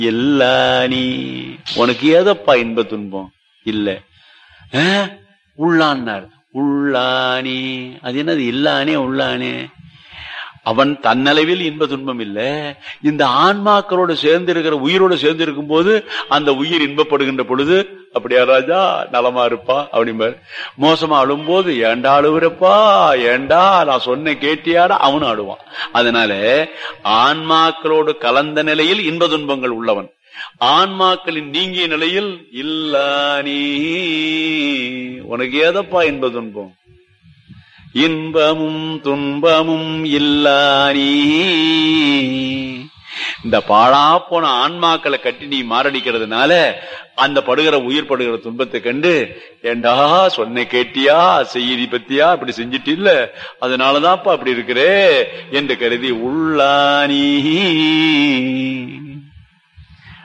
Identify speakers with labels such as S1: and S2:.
S1: எல்லா நீ உனக்கு ஏதப்பா இன்ப துன்பம் இல்ல ஆ? உள்ளான்னார் உள்ளானே அது என்னது இல்லானே உள்ளானே அவன் தன்னளவில் இன்ப துன்பம் இல்ல இந்த ஆன்மாக்களோட சேர்ந்து இருக்கிற உயிரோட சேர்ந்து இருக்கும் போது அந்த உயிர் இன்பப்படுகின்ற பொழுது அப்படியா ராஜா நலமா இருப்பா அப்படிம்பாரு மோசமா அழும்போது ஏண்டா அழுவுறப்பா ஏண்டா நான் சொன்ன கேட்டியாடா அவனும் அழுவான் அதனால ஆன்மாக்களோடு கலந்த நிலையில் இன்ப துன்பங்கள் உள்ளவன் ஆன்மாக்களின் நீங்கிய நிலையில் இல்ல நீ உனக்கு ஏதப்பா இன்ப துன்பம் இன்பமும் துன்பமும் இல்லா நீ இந்த பாழா போன ஆன்மாக்களை கட்டி நீ மாரடிக்கிறதுனால அந்த படுகிற உயிர் படுகிற துன்பத்தை கண்டு ஏண்டா சொன்ன கேட்டியா செய்தி பத்தியா இப்படி செஞ்சிட்டு இல்ல அதனாலதான்ப்பா அப்படி இருக்கிறே என்று கருதி உள்ளானி